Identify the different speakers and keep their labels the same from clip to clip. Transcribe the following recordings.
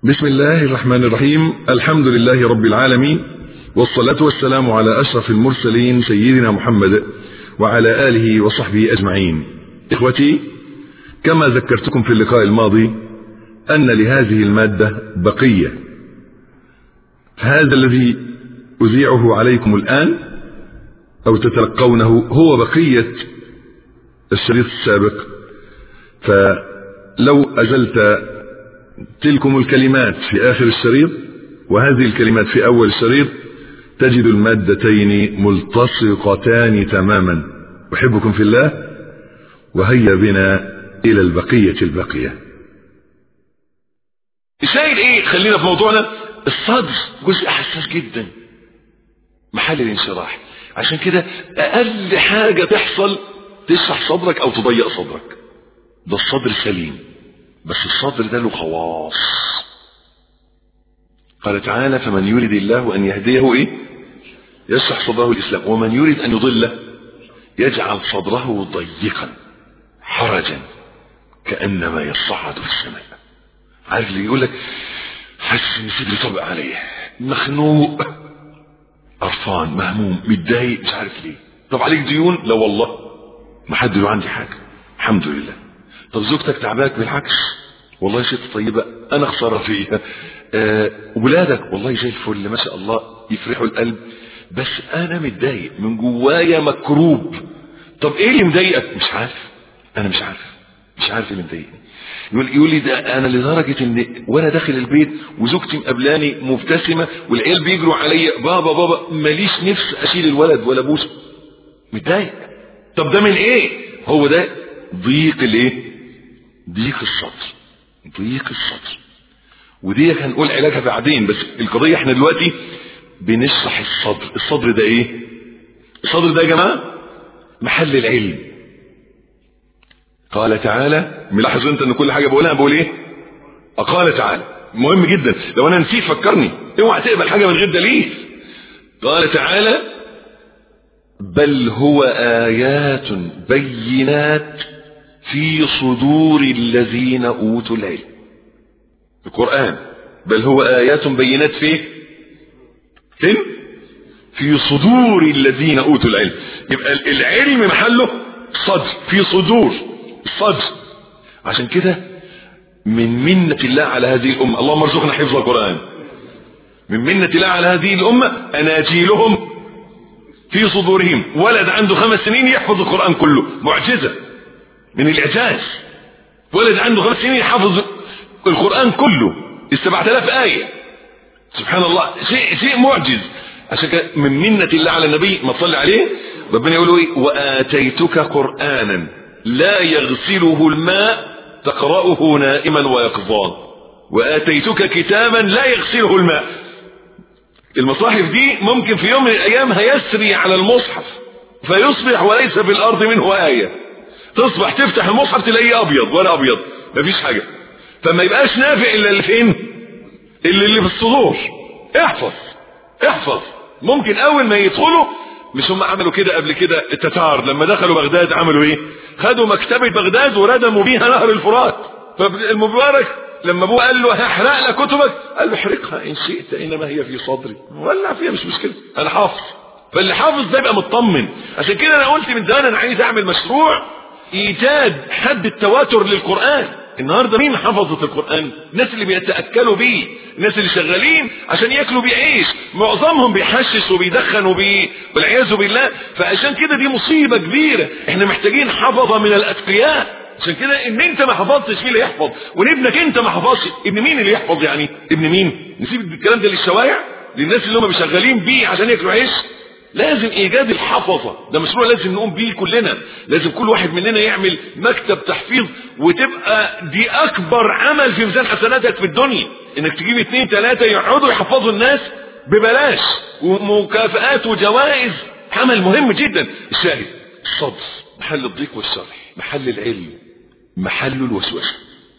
Speaker 1: بسم الله الرحمن الرحيم الحمد لله رب العالمين والصلاة والسلام على أشرف المرسلين سيدنا محمد وعلى آله وصحبه أجمعين إخوتي كما ذكرتكم في اللقاء الماضي أن لهذه المادة بقية هذا الذي أذيعه عليكم الآن أو تتلقونه هو بقية الشريط السابق فلو أزلت تلكم الكلمات في آخر الشريط وهذه الكلمات في أول الشريط تجد المادتين ملتصقتان تماما أحبكم في الله وهيا بنا إلى البقية الباقية
Speaker 2: الشاهد ايه خلينا في موضوعنا الصدر جزء حساس جدا محل الانشراح عشان كده اقل حاجة تحصل تشرح صدرك او تضيق صدرك ده الصدر سليم بس الصدر ده له خواص قال تعالى فمن يريد الله ان يهديه ايه يشرح صدره الاسلام ومن يريد ان يضله يجعل صدره ضيقا حرجا كانما يصعد في السماء عارف اللي يقول لك حاسس ان صدري طبق عليه مخنوق قرفان مهموم متضايق مش عارف ليه طب عليك ديون لا والله ما حد له عندي حاجه الحمد لله طب زوجتك تعباك بالعكس والله ست طيبة أنا خسارة فيها آه ولادك والله زي الفل ما شاء الله يفرحوا القلب بس أنا متضايق من جوايا مكروب طب إيه اللي مضايقك مش عارف أنا مش عارف مش عارف إيه اللي مضايقني يقول يقول لي ده أنا لدرجة إن وأنا داخل البيت وزوجتي مقابلاني مبتسمة والعيال بيجروا عليا بابا بابا ماليش نفس أشيل الولد ولا بوسه متضايق طب ده من إيه هو ده ضيق الإيه ضيق الصدر ضيق الصدر ودي هنقول علاجها بعدين بس القضية احنا دلوقتي بنشرح الصدر الصدر ده ايه الصدر ده يا جماعة محل العلم قال تعالى ملاحظ انت ان كل حاجة بقولها بقول ايه قال تعالى مهم جدا لو انا نسيت فكرني اوعى تقبل حاجة من غير دليل قال تعالى بل هو آيات بينات في صدور الذين أوتوا العلم القرآن بل هو آيات بينات فيه فين في صدور الذين أوتوا العلم يبقى العلم محله صدر في صدور صدر عشان كده من منة الله على هذه الأمة اللهم ارزقنا حفظ القرآن من منة الله على هذه الأمة أناجيلهم في صدورهم ولد عنده خمس سنين يحفظ القرآن كله معجزة من الإعجاز ولد عنده خمس سنين يحفظ القرآن كله السبعة آلاف آية سبحان الله شيء شيء معجز عشان كده من منة الله على النبي ما تصلي عليه ربنا يقول ايه وآتيتك قرآنا لا يغسله الماء تقرأه نائما ويقظان وآتيتك كتابا لا يغسله الماء المصاحف دي ممكن في يوم من الأيام هيسري على المصحف فيصبح وليس في الأرض منه آية تصبح تفتح المصحف تلاقيه ابيض ولا ابيض مفيش حاجة فما يبقاش نافع الا اللي فين اللي اللي في الصدور احفظ احفظ ممكن اول ما يدخلوا مش هم عملوا كده قبل كده التتار لما دخلوا بغداد عملوا ايه خدوا مكتبة بغداد وردموا بيها نهر الفرات فالمبارك لما ابوه قال له هحرق لك كتبك قال له احرقها ان شئت انما هي في صدري ولع فيها مش مشكلة انا حافظ فاللي حافظ ده يبقى مطمن عشان كده انا قلت من زمان انا عايز اعمل مشروع ايجاد حد التواتر للقرآن النهاردة مين حفظت القرآن الناس اللي بيتأكلوا بيه الناس اللي شغالين عشان ياكلوا بيه عيش معظمهم بيحشش وبيدخن وبي والعياذ بالله فعشان كده دي مصيبة كبيرة احنا محتاجين حفظة من الاتقياء عشان كده ان انت ما حفظتش مين اللي يحفظ وان ابنك انت ما حفظش ابن مين اللي يحفظ يعني ابن مين نسيب الكلام ده للشوارع للناس اللي هم شغالين بيه عشان ياكلوا عيش لازم ايجاد الحفظة ده مشروع لازم نقوم بيه كلنا لازم كل واحد مننا يعمل مكتب تحفيظ وتبقى دي اكبر عمل في ميزان حسناتك في الدنيا انك تجيب اتنين تلاتة يقعدوا يحفظوا الناس ببلاش ومكافآت وجوائز عمل مهم جدا الشاهد الصدر محل الضيق والشرح محل العلم محل الوسوسة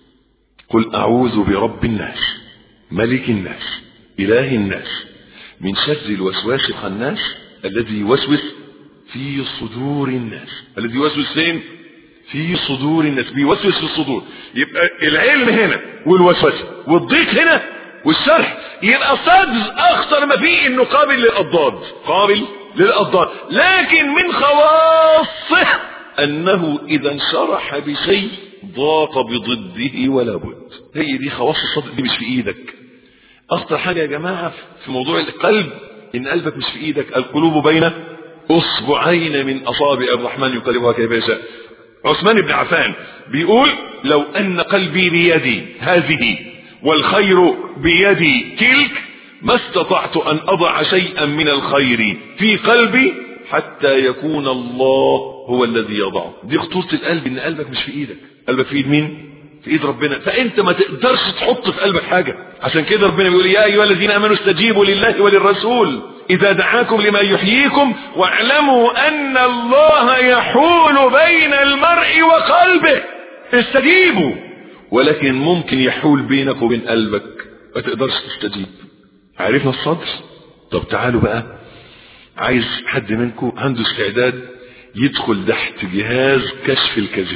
Speaker 2: قل اعوذ برب الناس ملك الناس اله الناس من شر الوسواس الخناس الذي يوسوس في صدور الناس الذي يوسوس فين في صدور الناس بيوسوس في الصدور يبقى العلم هنا والوسوسه والضيق هنا والشرح يبقى الصدر اخطر ما فيه انه قابل للاضداد قابل للاضداد لكن من خواصه انه اذا انشرح بشيء ضاق بضده ولا بد هي دي خواص الصدر دي مش في ايدك اخطر حاجه يا جماعه في موضوع القلب ان قلبك مش في ايدك القلوب بين اصبعين من اصابع الرحمن يقلبها كيف يشاء عثمان بن عفان بيقول لو ان قلبي بيدي هذه والخير بيدي تلك ما استطعت ان اضع شيئا من الخير في قلبي حتى يكون الله هو الذي يضعه دي خطورة القلب ان قلبك مش في ايدك قلبك في ايد مين في ايد ربنا فانت ما تقدرش تحط في قلبك حاجة عشان كده ربنا بيقول يا ايها الذين امنوا استجيبوا لله وللرسول اذا دعاكم لما يحييكم واعلموا ان الله يحول بين المرء وقلبه استجيبوا ولكن ممكن يحول بينك وبين قلبك ما تقدرش تستجيب عرفنا الصدر طب تعالوا بقى عايز حد منكم عنده استعداد يدخل تحت جهاز كشف الكذب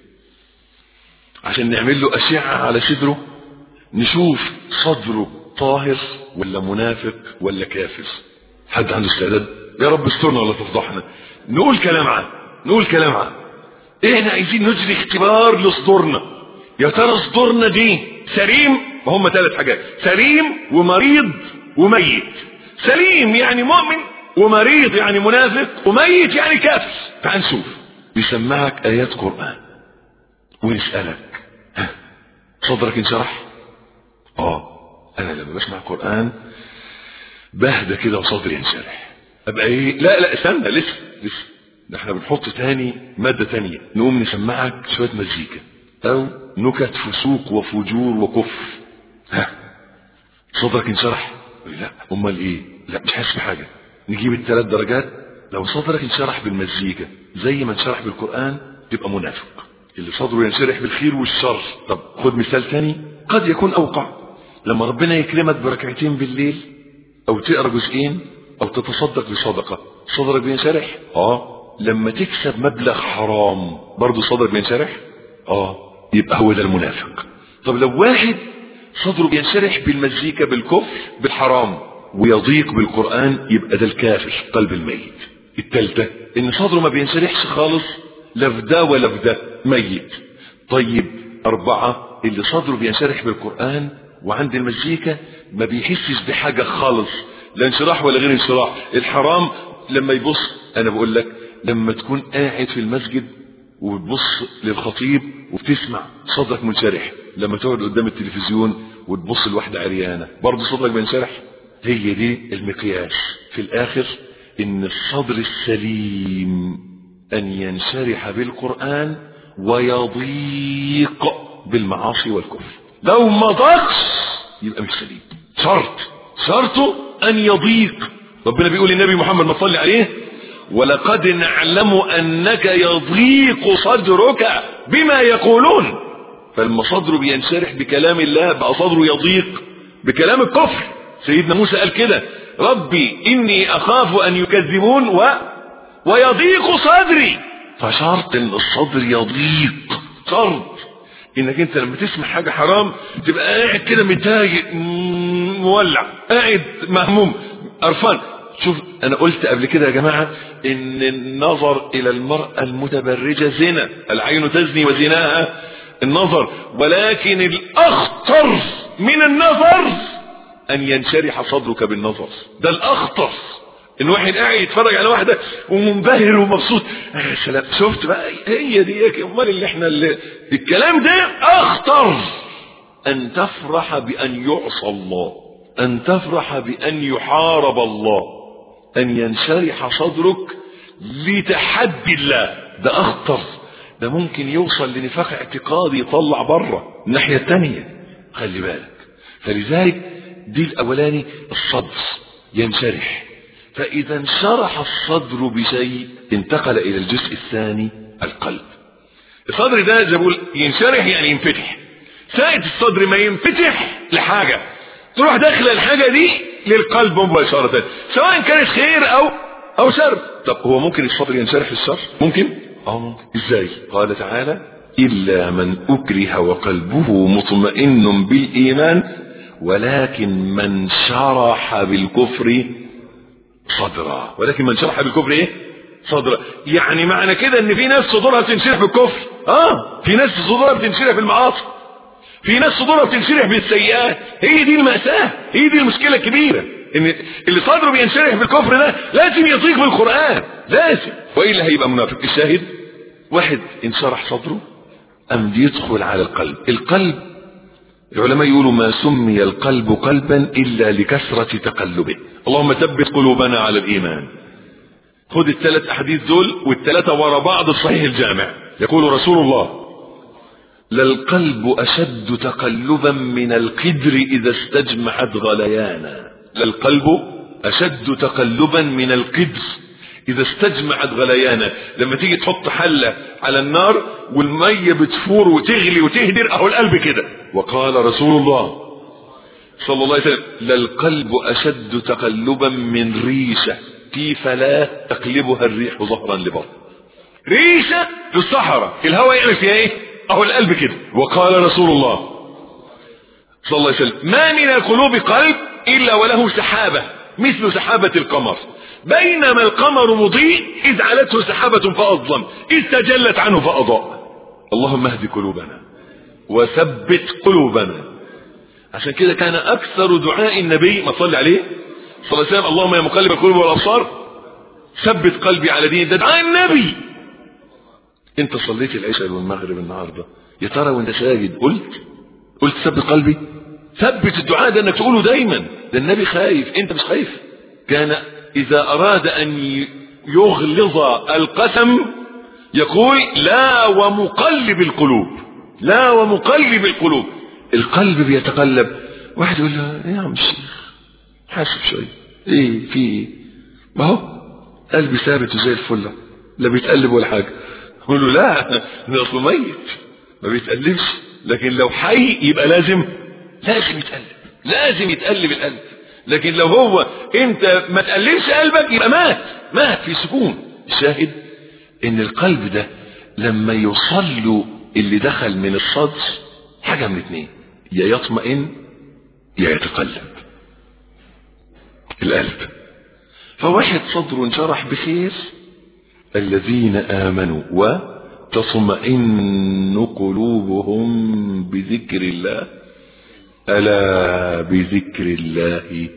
Speaker 2: عشان نعمل له أشعة على صدره نشوف صدره طاهر ولا منافق ولا كافر حد عنده استعداد يا رب استرنا ولا تفضحنا نقول كلام عام نقول كلام عام احنا عايزين نجري اختبار لصدورنا يا ترى صدورنا دي سليم وهم ثلاث حاجات سليم ومريض وميت سليم يعني مؤمن ومريض يعني منافق وميت يعني كافر تعال نشوف نسمعك ايات قرآن ونسألك ها صدرك انشرح اه انا لما بسمع قرآن بهدى كده وصدري ينشرح ابقى ايه لا لا استنى لسه لسه ده احنا بنحط تاني مادة تانية نقوم نسمعك شوية مزيكا او نكت فسوق وفجور وكفر ها صدرك انشرح لا امال ايه لا مش حاسس بحاجة نجيب الثلاث درجات لو صدرك انشرح بالمزيكا زي ما انشرح بالقرآن تبقى منافق اللي صدره ينشرح بالخير والشر طب خد مثال تاني قد يكون اوقع لما ربنا يكرمك بركعتين بالليل او تقرا جزئين او تتصدق بصدقه صدرك بينشرح اه لما تكسب مبلغ حرام برضه صدرك بينشرح اه يبقى هو ده المنافق طب لو واحد صدره بينشرح بالمزيكا بالكفر بالحرام ويضيق بالقرآن يبقى ده الكافر قلب الميت التالتة ان صدره ما بينشرحش خالص لا في ده ولا في ده ميت طيب أربعة اللي صدره بينشرح بالقرآن وعند المزيكا ما بيحسش بحاجة خالص لا انشراح ولا غير انشراح الحرام لما يبص انا بقول لك لما تكون قاعد في المسجد وبتبص للخطيب وبتسمع صدرك منشرح لما تقعد قدام التلفزيون وتبص لواحدة عريانة برضه صدرك بينشرح هي دي المقياس في الاخر ان الصدر السليم ان ينشرح بالقرآن ويضيق بالمعاصي والكفر لو ما ضاقش يبقى مش سليم شرط شرطه ان يضيق ربنا بيقول للنبي محمد ما صلي عليه ولقد نعلم انك يضيق صدرك بما يقولون فلما صدره بينشرح بكلام الله بقى صدره يضيق بكلام الكفر سيدنا موسى قال كده ربي اني اخاف ان يكذبون و ويضيق صدري فشرط ان الصدر يضيق شرط انك انت لما تسمع حاجة حرام تبقى قاعد كده متضايق مولع قاعد مهموم قرفان شوف انا قلت قبل كده يا جماعة ان النظر الى المرأة المتبرجة زنا العين تزني وزناها النظر ولكن الاخطر من النظر ان ينشرح صدرك بالنظر ده الاخطر ان واحد قاعد يتفرج على واحده ومنبهر ومبسوط يا سلام شفت بقى هي دي امال اللي احنا اللي الكلام ده اخطر ان تفرح بان يعصى الله ان تفرح بان يحارب الله ان ينشرح صدرك لتحدي الله ده اخطر ده ممكن يوصل لنفاق اعتقادي يطلع بره الناحيه الثانيه خلي بالك فلذلك دي الاولاني الصدر ينشرح فإذا انشرح الصدر بشيء انتقل إلى الجزء الثاني القلب الصدر ده زي بقول ينشرح يعني ينفتح ساعة الصدر ما ينفتح لحاجة تروح داخل الحاجة دي للقلب مباشرة سواء كانت خير أو أو شر طب هو ممكن الصدر ينشرح في الشر ممكن اه ازاي قال تعالى الا من اكره وقلبه مطمئن بالايمان ولكن من شرح بالكفر صدرا ولكن من شرح بالكفر ايه صدرا يعني معنى كده ان في ناس صدورها بتنشرح بالكفر اه في ناس صدورها بتنشرح بالمعاصي في ناس صدورها بتنشرح بالسيئات هي دي المأساة هي دي المشكلة الكبيرة ان اللي صدره بينشرح بالكفر ده لازم يطيق بالقرآن لازم وإلا هيبقى منافق الشاهد واحد انشرح صدره أم يدخل على القلب القلب العلماء يقولوا ما سمي القلب قلبا إلا لكثرة تقلبه اللهم ثبت قلوبنا على الإيمان خد الثلاث أحاديث دول والثلاثة ورا بعض الصحيح الجامع يقول رسول الله للقلب أشد تقلبا من القدر إذا استجمعت غليانا للقلب أشد تقلبا من القدر إذا استجمعت غليانا لما تيجي تحط حلة على النار والمية بتفور وتغلي وتهدر أهو القلب كده وقال رسول الله صلى الله عليه وسلم للقلب أشد تقلبا من ريشة في فلاة تقلبها الريح ظهرا لبطن ريشة في الصحراء الهواء يعمل فيها ايه اهو القلب كده وقال رسول الله صلى الله عليه وسلم ما من القلوب قلب الا وله سحابة مثل سحابة القمر بينما القمر مضيء اذ علته سحابة فاظلم اذ تجلت عنه فاضاء اللهم اهد قلوبنا وثبت قلوبنا عشان كده كان اكثر دعاء النبي ما صلي عليه صلى الله عليه وسلم اللهم يا مقلب القلوب والابصار ثبت قلبي على دين ده دعاء النبي انت صليت العشاء والمغرب النهارده يا ترى وانت ساجد قلت قلت ثبت قلبي ثبت الدعاء ده انك تقوله دايما ده النبي خايف انت مش خايف كان اذا اراد ان يغلظ القسم يقول لا ومقلب القلوب لا ومقلب القلوب القلب بيتقلب واحد يقول له ايه يا عم الشيخ حاسب شويه ايه في ايه ما هو قلبي ثابت وزي الفله لا بيتقلب ولا حاجه يقول له لا ده اصله ميت ما بيتقلبش لكن لو حي يبقى لازم لازم يتقلب لازم يتقلب القلب لكن لو هو انت ما تقلبش قلبك يبقى مات مات في سكون الشاهد ان القلب ده لما يوصل له اللي دخل من الصدر حاجة من اتنين يا يطمئن يا يتقلب القلب فواحد صدره انشرح بخير الذين آمنوا وتطمئن قلوبهم بذكر الله ألا بذكر الله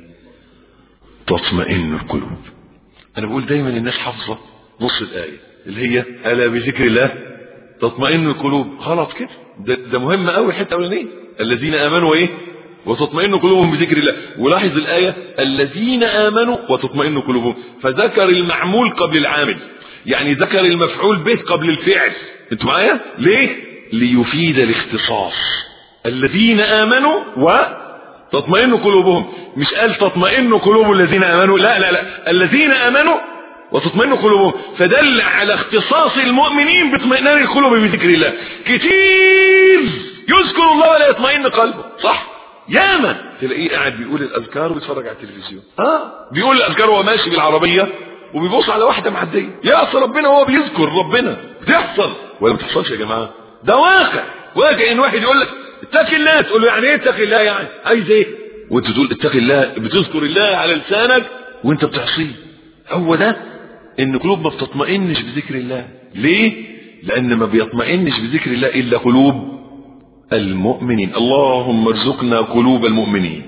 Speaker 2: تطمئن القلوب أنا بقول دايما الناس حافظة نص الآية اللي هي ألا بذكر الله تطمئن القلوب خلاص كده ده, ده مهم قوي الحته الاولانيه الذين امنوا ايه وتطمئن قلوبهم بذكر الله ولاحظ الايه الذين امنوا وتطمئن قلوبهم فذكر المعمول قبل العامل يعني ذكر المفعول به قبل الفعل انتوا معايا ليه ليفيد الاختصاص الذين امنوا وتطمئن قلوبهم مش قال تطمئن قلوب الذين امنوا لا لا لا الذين امنوا وتطمئن قلوبهم فدل على اختصاص المؤمنين باطمئنان القلوب بذكر الله كتير يذكر الله ولا يطمئن قلبه صح ياما تلاقيه قاعد بيقول الاذكار وبيتفرج على التلفزيون اه بيقول الاذكار وهو ماشي بالعربيه وبيبص على واحده معديه يا ربنا وهو بيذكر ربنا بتحصل ولا ما بتحصلش يا جماعه ده واقع واقع ان واحد يقول لك اتق الله تقول له يعني ايه اتق الله يعني عايز ايه وانت تقول اتق الله بتذكر الله على لسانك وانت بتعصيه هو ده ان قلوب ما بتطمئنش بذكر الله ليه لان ما بيطمئنش بذكر الله الا قلوب المؤمنين اللهم ارزقنا قلوب المؤمنين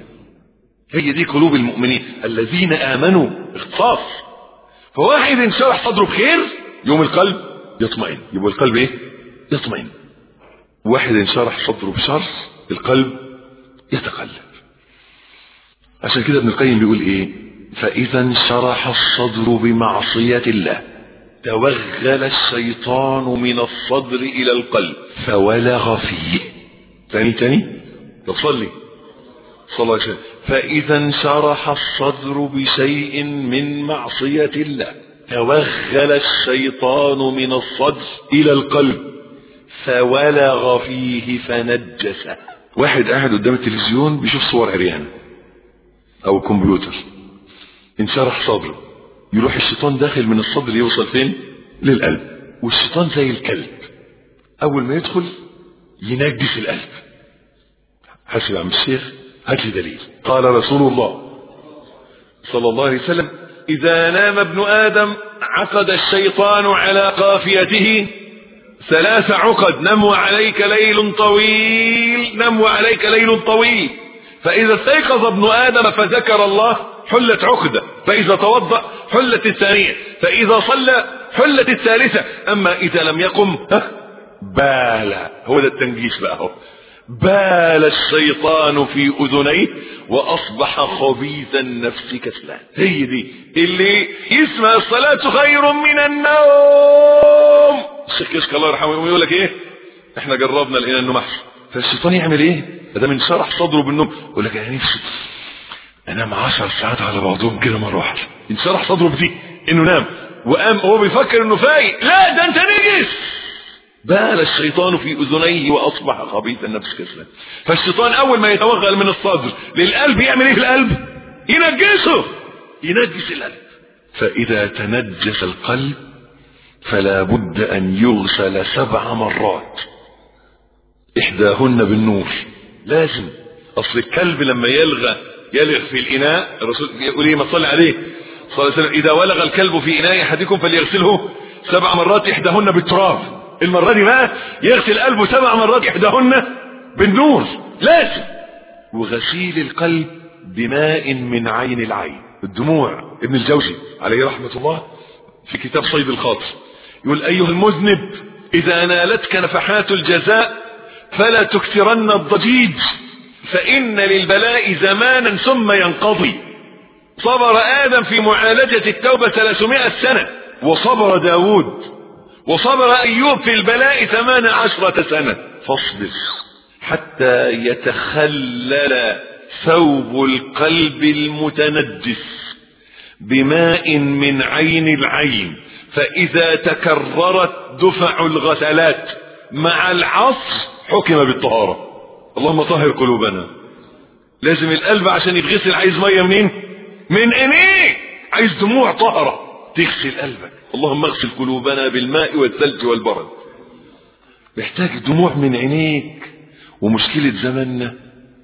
Speaker 2: هي دي قلوب المؤمنين الذين امنوا اختصاص فواحد انشرح صدره بخير يوم القلب يطمئن يبقى القلب ايه يطمئن واحد انشرح صدره بشر القلب يتقلب عشان كده ابن القيم بيقول ايه فإذا انشرح الصدر بمعصية الله توغل الشيطان من الصدر إلى القلب فولغ فيه تاني تاني تصلي صلى الله عليه وسلم فإذا انشرح الصدر بشيء من معصية الله توغل الشيطان من الصدر إلى القلب فولغ فيه فنجسه واحد قاعد قدام التلفزيون بيشوف صور عريان أو الكمبيوتر انشرح صدره يروح الشيطان داخل من الصدر يوصل فين للقلب والشيطان زي الكلب اول ما يدخل ينجس القلب حسب عم الشيخ هات لي دليل قال رسول الله صلى الله عليه وسلم اذا نام ابن ادم عقد الشيطان على قافيته ثلاث عقد نم عليك ليل طويل نم عليك ليل طويل فإذا استيقظ ابن آدم فذكر الله حلت عقدة فإذا توضأ حلت الثانية فإذا صلى حلت الثالثة أما إذا لم يقم بال هو ده التنجيش بقى هو بال الشيطان في أذنيه وأصبح خبيث النفس كسلان هي دي اللي يسمع الصلاة خير من النوم الشيخ يشكى الله يرحمه يقول لك ايه احنا جربنا لقينا انه محسن فالشيطان يعمل ايه ده من شرح صدره بالنوم يقول لك انا نفسي انام 10 ساعات على بعضهم كده مره واحده انشرح صدره بدي انه نام وقام هو بيفكر انه فايق لا ده انت نجس بال الشيطان في اذنيه واصبح خبيث النفس كسلا فالشيطان اول ما يتوغل من الصدر للقلب يعمل ايه في القلب ينجسه ينجس القلب فاذا تنجس القلب فلا بد ان يغسل سبع مرات احداهن بالنور لازم اصل الكلب لما يلغى يلغ في الاناء الرسول يقول ايه ما تصلي عليه صلى الله عليه وسلم اذا ولغ الكلب في اناء احدكم فليغسله سبع مرات احداهن بالتراب المره دي بقى يغسل قلبه سبع مرات احداهن بالنور لازم وغسيل القلب بماء من عين العين الدموع ابن الجوزي عليه رحمه الله في كتاب صيد الخاطر يقول ايها المذنب اذا نالتك نفحات الجزاء فلا تكثرن الضجيج فإن للبلاء زمانا ثم ينقضي صبر آدم في معالجة التوبة 300 سنة وصبر داود وصبر أيوب في البلاء ثمان عشرة سنة فاصبر حتى يتخلل ثوب القلب المتنجس بماء من عين العين فإذا تكررت دفع الغسلات مع العصر حكم بالطهارة اللهم طهر قلوبنا لازم القلب عشان يتغسل عايز مية منين من عينيه عايز دموع طهرة تغسل قلبك اللهم اغسل قلوبنا بالماء والثلج والبرد محتاج دموع من عينيك ومشكلة زماننا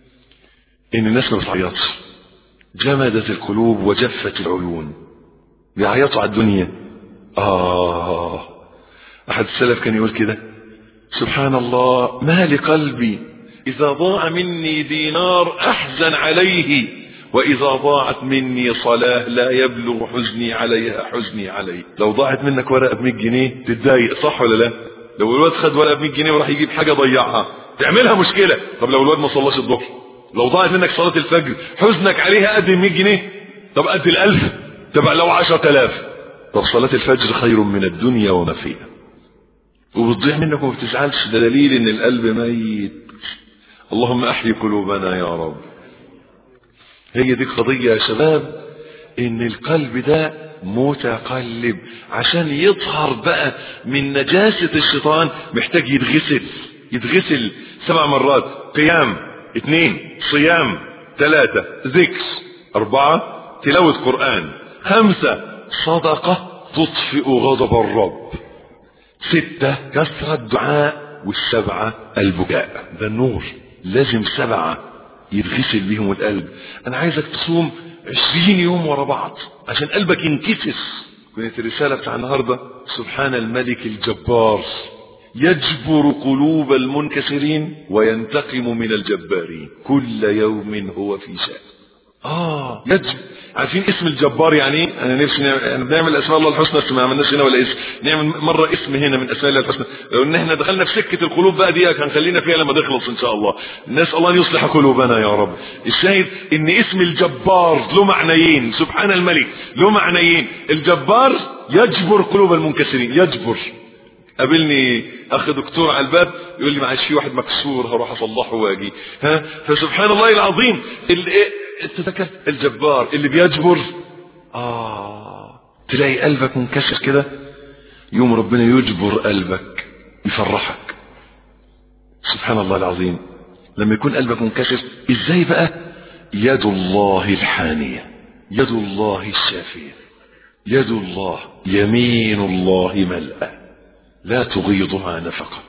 Speaker 2: ان الناس ما بتعيطش جمدت القلوب وجفت العيون بيعيطوا على الدنيا اه احد السلف كان يقول كده سبحان الله ما لقلبي إذا ضاع مني دينار أحزن عليه وإذا ضاعت مني صلاة لا يبلغ حزني عليها حزني عليه لو ضاعت منك ورقة ب 100 جنيه تتضايق صح ولا لا لو الواد خد ورقة ب 100 جنيه وراح يجيب حاجة ضيعها تعملها مشكلة طب لو الواد ما صلاش الظهر لو ضاعت منك صلاة الفجر حزنك عليها قد ال 100 جنيه طب قد الألف طب لو 10000 طب صلاة الفجر خير من الدنيا وما فيها وبتضيع منك وما بتزعلش ده دليل ان القلب ميت اللهم احيي قلوبنا يا رب هي دي قضية يا شباب ان القلب ده متقلب عشان يطهر بقى من نجاسة الشيطان محتاج يتغسل يتغسل سبع مرات قيام اثنين صيام ثلاثة ذكر أربعة تلاوة قرآن خمسة صدقة تطفئ غضب الرب ستة كثرة دعاء والسبعة البكاء ده النور لازم سبعة يتغسل بيهم القلب انا عايزك تصوم عشرين يوم ورا بعض عشان قلبك ينكسس كانت الرسالة بتاع النهاردة سبحان الملك الجبار يجبر قلوب المنكسرين وينتقم من الجبارين كل يوم هو في شأن اه يجب عارفين اسم الجبار يعني ايه انا نفسي نعمل بنعمل اسماء الله الحسنى بس ما عملناش هنا ولا اسم نعمل مره اسم هنا من اسماء الله الحسنى لو ان احنا دخلنا في سكه القلوب بقى دي هنخلينا فيها لما نخلص ان شاء الله نسال الله ان يصلح قلوبنا يا رب الشاهد ان اسم الجبار له معنيين سبحان الملك له معنيين الجبار يجبر قلوب المنكسرين يجبر قابلني اخ دكتور على الباب يقول لي معلش في واحد مكسور هروح اصلحه واجي ها فسبحان الله العظيم تذكرت الجبار اللي بيجبر اه تلاقي قلبك منكسر كده يوم ربنا يجبر قلبك يفرحك سبحان الله العظيم لما يكون قلبك منكسر ازاي بقى يد الله الحانية يد الله الشافية يد الله يمين الله ملأة لا تغيضها نفقة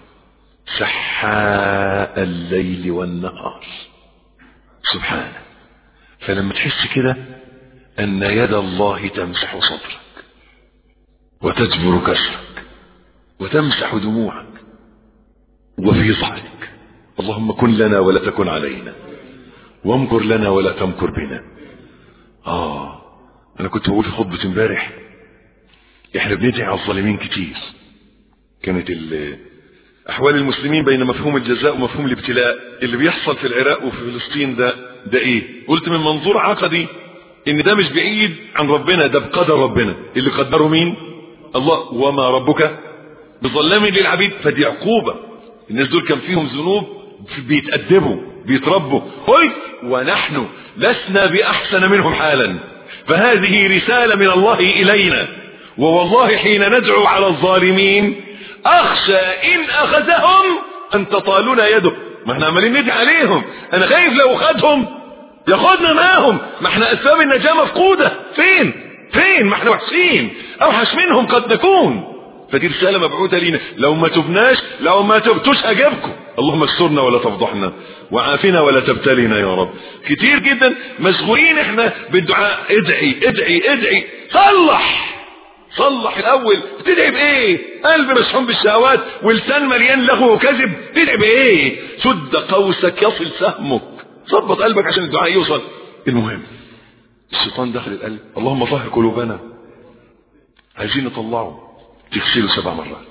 Speaker 2: سحاء الليل والنهار سبحانه فلما تحس كده أن يد الله تمسح صدرك وتجبر كسرك وتمسح دموعك وفي ظهرك اللهم كن لنا ولا تكن علينا وامكر لنا ولا تمكر بنا آه أنا كنت بقول في خطبة امبارح إحنا بندعي على الظالمين كتير كانت أحوال المسلمين بين مفهوم الجزاء ومفهوم الابتلاء اللي بيحصل في العراق وفي فلسطين ده ده إيه قلت من منظور عقدي إن ده مش بعيد عن ربنا ده بقدر ربنا اللي قدره مين الله وما ربك بظلام للعبيد فدي عقوبة الناس دول كان فيهم ذنوب بيتأدبوا بيتربوا قلت ونحن لسنا بأحسن منهم حالا فهذه رسالة من الله إلينا ووالله حين ندعو على الظالمين أخشى إن أخذهم أن تطالنا يده ما احنا عمالين ندعي عليهم أنا خايف لو خدهم ياخدنا معاهم ما احنا أسباب النجاة مفقودة فين فين ما احنا وحشين أوحش منهم قد نكون فدي رسالة مبعوثة لينا لو ما تبناش لو ما تبتوش أجابكم اللهم استرنا ولا تفضحنا وعافنا ولا تبتلينا يا رب كتير جدا مشغولين احنا بالدعاء ادعي ادعي ادعي صلح صلح الاول تدعي بايه قلب مشحون بالشهوات ولسان مليان لغو وكذب تدعي بايه شد قوسك يصل سهمك ظبط قلبك عشان الدعاء يوصل المهم الشيطان دخل القلب اللهم طهر قلوبنا عايزين نطلعه تغسله سبع مرات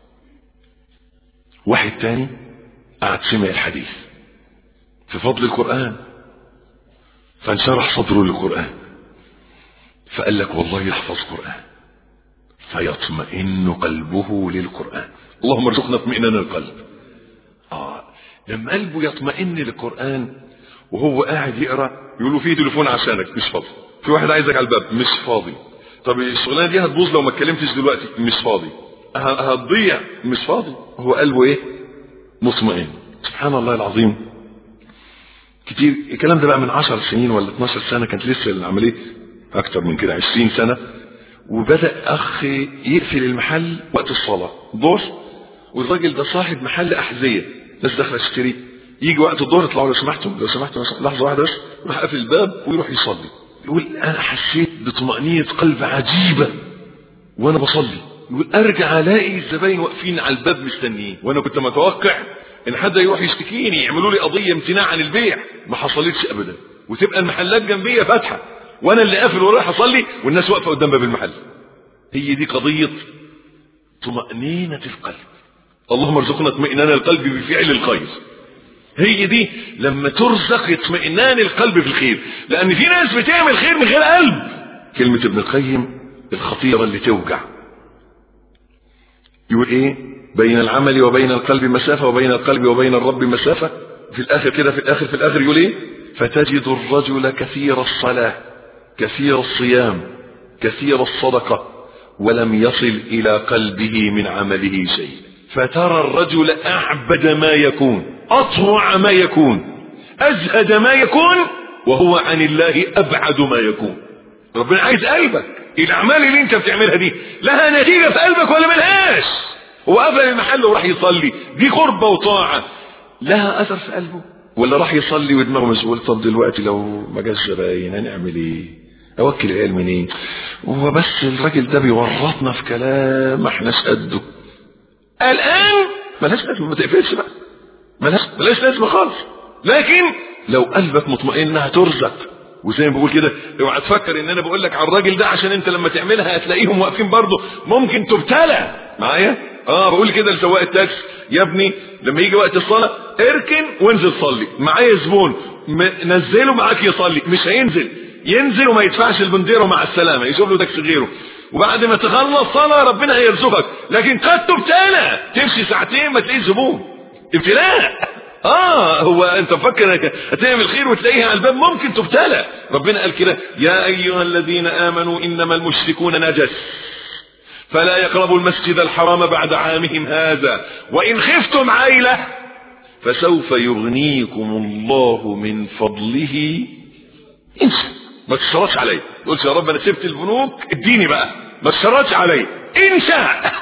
Speaker 2: واحد تاني قعد سمع الحديث في فضل القرآن فانشرح صدره للقرآن فقال لك والله يحفظ قرآن فيطمئن قلبه للقرآن اللهم ارزقنا اطمئنان القلب آه. لما قلبه يطمئن للقرآن وهو قاعد يقرا يقول له في تليفون عشانك مش فاضي في واحد عايزك على الباب مش فاضي طب الشغلانه دي هتبوظ لو ما اتكلمتش دلوقتي مش فاضي هتضيع مش فاضي هو قلبه ايه مطمئن سبحان الله العظيم كتير الكلام ده بقى من 10 سنين ولا 12 سنه كانت لسه العمليه اكتر من كده 20 سنه وبدا اخ يقفل المحل وقت الصلاه ظهر والراجل ده صاحب محل احذيه ناس داخله تشتري يجي وقت الظهر يطلعوا لو سمحتم لو سمحتم لحظه واحده بس يروح قافل الباب ويروح يصلي يقول انا حسيت بطمأنينة قلب عجيبة وانا بصلي يقول ارجع الاقي الزباين واقفين على الباب مستنيين وانا كنت متوقع ان حد يروح يشتكيني يعملوا لي قضية امتناع عن البيع ما حصلتش ابدا وتبقى المحلات جنبية فاتحة وانا اللي قافل ورايح اصلي والناس واقفة قدام باب المحل هي دي قضية طمأنينة القلب اللهم ارزقنا اطمئنان القلب بفعل الخير هي دي لما ترزق اطمئنان القلب في الخير لان في ناس بتعمل خير من غير قلب كلمة ابن القيم الخطيرة اللي توجع يقول ايه بين العمل وبين القلب مسافة وبين القلب وبين الرب مسافة في الاخر كده في الاخر في الاخر يقول ايه فتجد الرجل كثير الصلاة كثير الصيام كثير الصدقة ولم يصل الى قلبه من عمله شيء فترى الرجل اعبد ما يكون اطوع ما يكون ازهد ما يكون وهو عن الله ابعد ما يكون ربنا عايز قلبك الاعمال اللي انت بتعملها دي لها نتيجه في قلبك ولا ملهاش هو قفل المحل وراح يصلي دي قربه وطاعه لها اثر في قلبه ولا راح يصلي ودماغه مشغول طب دلوقتي لو ما جاش زباين هنعمل ايه اوكل العيال منين هو بس الراجل ده بيورطنا في كلام ما احناش قده الان ملهاش لازمه ما تقفلش بقى ملهاش ملهاش لازمه خالص لكن لو قلبك مطمئن هترزق وزي ما بقول كده اوعى تفكر ان انا بقول لك على الراجل ده عشان انت لما تعملها هتلاقيهم واقفين برضه ممكن تبتلى معايا اه بقول كده لسواق التاكسي يا ابني لما يجي وقت الصلاه اركن وانزل صلي معايا زبون نزله معاك يصلي مش هينزل ينزل وما يدفعش البنديره مع السلامه يشوف له تاكسي غيره وبعد ما تخلص صلاه ربنا هيرزقك لكن قد تبتلى تمشي ساعتين ما تلاقيش زبون ابتلاء اه هو انت مفكر انك هتعمل خير وتلاقيها على الباب ممكن تبتلى ربنا قال كده يا ايها الذين امنوا انما المشركون نجس فلا يقربوا المسجد الحرام بعد عامهم هذا وان خفتم عيله فسوف يغنيكم الله من فضله انسى ما تشترطش علي تقولش يا رب انا سبت البنوك اديني بقى ما تشترطش علي ان شاء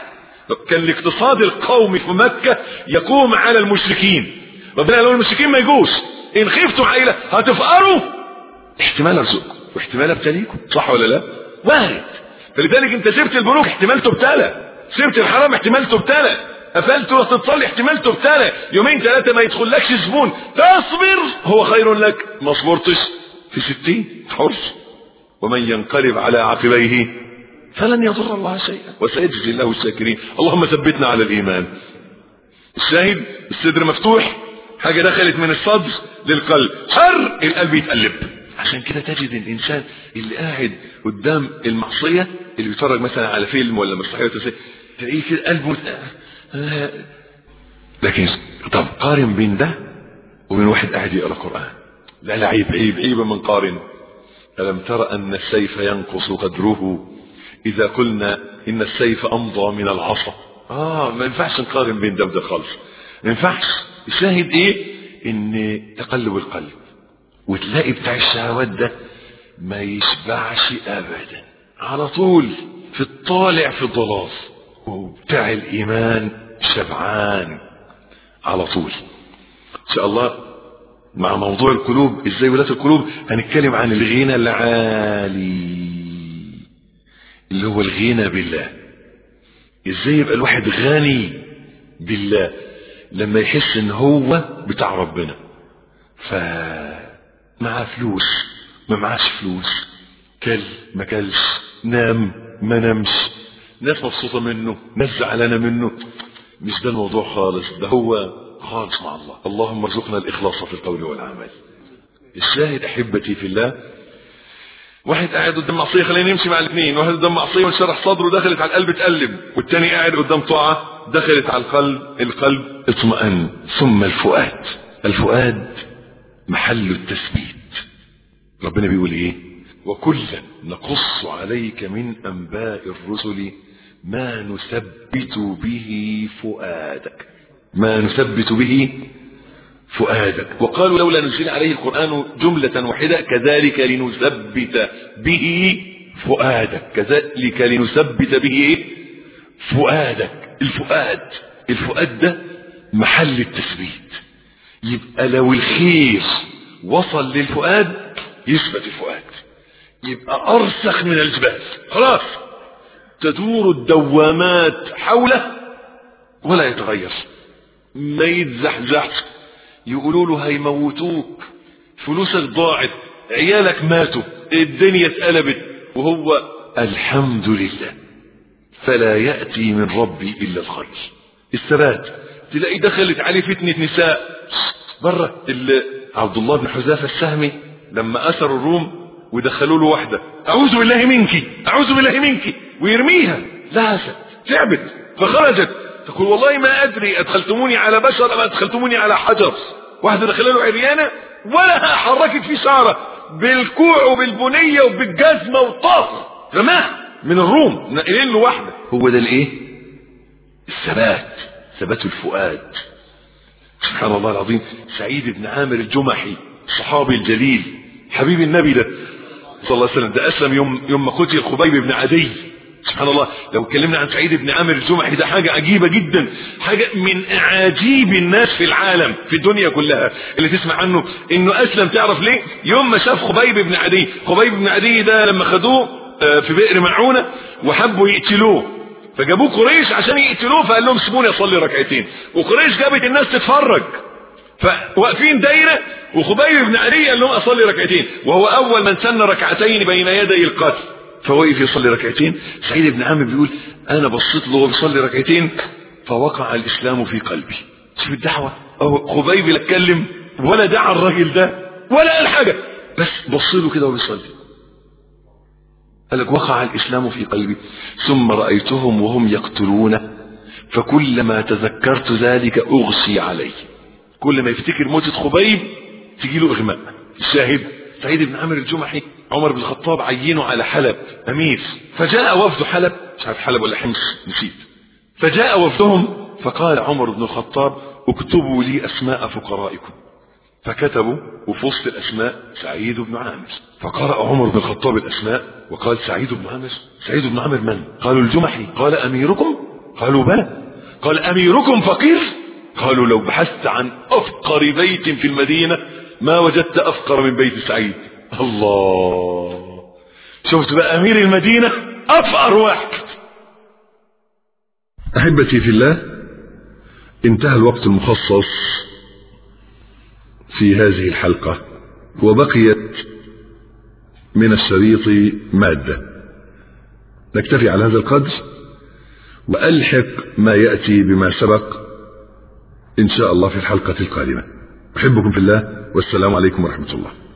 Speaker 2: كان الاقتصاد القومي في مكة يقوم على المشركين ربنا قال المشركين ما يجوش ان خفتوا عائلة هتفقروا احتمال ارزقكم واحتمال ابتليكم صح ولا لا وارد فلذلك انت سبت البنوك احتمال تبتلى سبت الحرام احتمال تبتلى قفلت وسط تصلي احتمال تبتلى يومين ثلاثة ما يدخلكش زبون تصبر هو خير لك ما صبرتش في ستين حر ومن ينقلب على عقبيه فلن يضر الله شيئا وسيجزي الله الشاكرين اللهم ثبتنا على الايمان الشاهد الصدر مفتوح حاجة دخلت من الصدر للقلب حر القلب يتقلب عشان كده تجد الانسان اللي قاعد قدام المعصية اللي بيتفرج مثلا على فيلم ولا مسرحية ولا تلاقيه كده قلبه لكن طب قارن بين ده وبين واحد قاعد يقرا قرآن لا لا عيب عيب عيب من قارن ألم تر أن السيف ينقص قدره إذا قلنا إن السيف أمضى من العصا آه ما ينفعش نقارن بين ده وده خالص ما ينفعش الشاهد إيه إن تقلب القلب وتلاقي بتاع الشهوات ده ما يشبعش أبدا على طول في الطالع في الضلال وبتاع الإيمان شبعان على طول إن شاء الله مع موضوع القلوب ازاي ولاة القلوب هنتكلم عن الغنى العالي اللي هو الغنى بالله ازاي يبقى الواحد غني بالله لما يحس ان هو بتاع ربنا فمعاه فلوس ما معاش فلوس كل ما كلش نام ما نامش ناس مبسوطة منه ناس زعلانة منه مش ده الموضوع خالص ده هو خالص مع الله اللهم ارزقنا الإخلاص في القول والعمل الشاهد أحبتي في الله واحد قاعد قدام معصية خلينا نمشي مع الاثنين واحد قدام معصية وانشرح صدره دخلت على القلب اتقلب والتاني قاعد قدام طاعة دخلت على القلب القلب اطمأن ثم الفؤاد الفؤاد محل التثبيت ربنا بيقول ايه وكلا نقص عليك من انباء الرسل ما نثبت به فؤادك ما نثبت به فؤادك وقالوا لولا نزل عليه القرآن جملة واحدة كذلك لنثبت به فؤادك كذلك لنثبت به إيه؟ فؤادك الفؤاد الفؤاد ده محل التثبيت يبقى لو الخير وصل للفؤاد يثبت الفؤاد يبقى أرسخ من الجبال خلاص تدور الدوامات حوله ولا يتغير ما يتزحزحش يقولوا له هيموتوك فلوسك ضاعت عيالك ماتوا الدنيا اتقلبت وهو الحمد لله فلا يأتي من ربي إلا الخير الثبات تلاقي دخلت عليه فتنة نساء بره عبد الله بن حذافة السهمي لما أسروا الروم ودخلوا له واحدة أعوذ بالله منك أعوذ بالله منك ويرميها لهست تعبت فخرجت تقول والله ما أدري أدخلتموني على بشر أم أدخلتموني على حجر واحدة دخل له عريانة ولا حركت في شعره بالكوع وبالبنية وبالجزمة والطاف رماه من الروم نقلين له واحدة هو ده الايه الثبات ثبات الفؤاد سبحان الله العظيم سعيد بن عامر الجمحي الصحابي الجليل حبيب النبي ده صلى الله عليه وسلم ده اسلم يوم يوم ما قتل خبيب بن عدي سبحان الله لو اتكلمنا عن سعيد بن عامر الجمحي ده حاجة عجيبة جدا حاجة من اعاجيب الناس في العالم في الدنيا كلها اللي تسمع عنه انه اسلم تعرف ليه يوم ما شاف خبيب بن عدي خبيب بن عدي ده لما خدوه في بئر معونة وحبوا يقتلوه فجابوه قريش عشان يقتلوه فقال لهم سيبوني اصلي ركعتين وقريش جابت الناس تتفرج فواقفين دايره وخبيب بن عدي قال لهم اصلي ركعتين وهو اول من سن ركعتين بين يدي القتل فوقف يصلي ركعتين سعيد بن عامر بيقول انا بصيت له وهو بيصلي ركعتين فوقع الاسلام في قلبي شوف الدعوه أو خبيب لا اتكلم ولا دعا الراجل ده ولا قال حاجه بس بص له كده وهو بيصلي قال لك وقع الاسلام في قلبي ثم رايتهم وهم يقتلون فكلما تذكرت ذلك اغشي عليه كل ما يفتكر موتة خبيب تجي له اغماء الشاهد سعيد بن عامر الجمحي عمر بن الخطاب عينه على حلب امير فجاء وفد حلب مش عارف حلب ولا حمص نسيت فجاء وفدهم فقال عمر بن الخطاب اكتبوا لي اسماء فقرائكم فكتبوا وفي وسط الاسماء سعيد بن عامر فقرأ عمر بن الخطاب الاسماء وقال سعيد بن عامر سعيد بن عامر من قالوا الجمحي قال اميركم قالوا بلى قال أميركم فقير قالوا لو بحثت عن أفقر بيت في المدينة ما وجدت أفقر من بيت سعيد الله شفت بقى أمير المدينة أفقر واحد
Speaker 1: أحبتي في الله انتهى الوقت المخصص في هذه الحلقة وبقيت من الشريط مادة نكتفي على هذا القدر وألحق ما يأتي بما سبق إن شاء الله في الحلقة القادمة أحبكم في الله والسلام عليكم ورحمة الله